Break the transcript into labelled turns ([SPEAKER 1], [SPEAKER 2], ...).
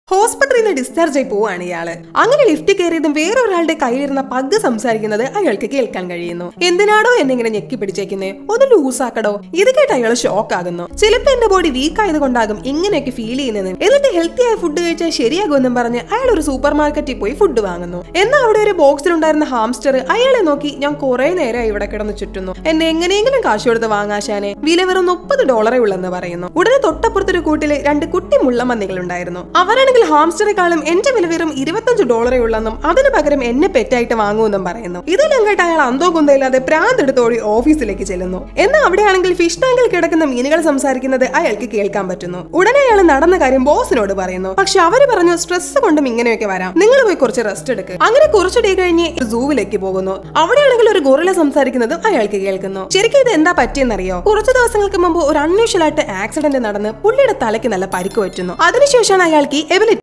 [SPEAKER 1] ആശുപത്രിയിൽ നിന്ന് ഡിസ്ചാർജ് ആയി പോവാണ് ഇയാള് അങ്ങനെ ലിഫ്റ്റ് കയറിയതും വേറെ ഒരാളുടെ കയ്യിലിരുന്ന പഗ് സംസാരിക്കുന്നത് അയാൾക്ക് കേൾക്കാൻ കഴിയുന്നു എന്തിനാണോ എന്നെ ഇങ്ങനെ ഞെക്കി പിടിച്ചേക്കുന്നേ ഒന്ന് ലൂസാക്കടോ ഇത് കേട്ട് അയാൾ ഷോക്ക് ആകുന്നു ചിലപ്പോ എന്റെ ബോഡി വീക്ക് ആയത് കൊണ്ടാകും ഇങ്ങനെയൊക്കെ ഫീൽ ചെയ്യുന്നത് എന്നിട്ട് ഹെൽത്തി ആയ ഫുഡ് കഴിച്ചാൽ ശരിയാകുമെന്നും പറഞ്ഞ് അയാൾ ഒരു സൂപ്പർ മാർക്കറ്റിൽ പോയി ഫുഡ് വാങ്ങുന്നു എന്നാൽ അവിടെ ഒരു ബോക്സിലുണ്ടായിരുന്ന ഹാംസ്റ്റർ അയാളെ നോക്കി ഞാൻ കുറെ നേരം ഇവിടെ കിടന്ന് ചുറ്റുന്നു എന്നെ എങ്ങനെയെങ്കിലും കാശ് കൊടുത്ത് വാങ്ങാശാനെ വില വെറും മുപ്പത് ഡോളറേ ഉള്ളെന്ന് പറയുന്നു ഉടനെ തൊട്ടപ്പുറത്തൊരു കൂട്ടില് രണ്ട് കുട്ടി മുള്ളമന്തികൾ ഉണ്ടായിരുന്നു അവരാണെങ്കിൽ ഹാംസ്റ്ററെക്കാളും എന്റെ വില വെറും ഇരുപത്തഞ്ച് ഡോളറേ ഉള്ളെന്നും അതിന് പകരം എന്നെ പെറ്റായിട്ട് വാങ്ങുമെന്നും പറയുന്നു ഇതെല്ലാം കേട്ട് അയാൾ അന്തോ കുന്തയില്ലാതെ പ്രാന്തെടുത്തോടി ഓഫീസിലേക്ക് ചെല്ലുന്നു എന്നാൽ അവിടെയാണെങ്കിൽ ഫിഷ് ടാങ്കിൽ കിടക്കുന്ന മീനുകൾ സംസാരിക്കുന്നത് അയാൾക്ക് കേൾക്കാൻ പറ്റുന്നു ഉടനെ അയാൾ നടന്ന കാര്യം ബോസിനോട് പറയുന്നു പക്ഷെ അവര് പറഞ്ഞു സ്ട്രെസ് കൊണ്ടും ഇങ്ങനെയൊക്കെ വരാം നിങ്ങൾ പോയി കുറച്ച് റെസ്റ്റ് എടുക്ക് അങ്ങനെ കുറച്ച് ഡേ കഴിഞ്ഞ് സൂവിലേക്ക് പോകുന്നു അവിടെയാണെങ്കിൽ ഒരു ഗൊറില സംസാരിക്കുന്നതും അയാൾക്ക് കേൾക്കുന്നു ശരിക്കും ഇത് എന്താ പറ്റിയെന്നറിയോ കുറച്ച് ദിവസങ്ങൾക്ക് മുമ്പ് ഒരു അൺയൂഷ്വൽ ആയിട്ട് ആക്സിഡന്റ് നടന്ന് പുള്ളിയുടെ തലയ്ക്ക് നല്ല പരിക്ക് പറ്റുന്നു അതിനുശേഷമാണ് അയാൾക്ക്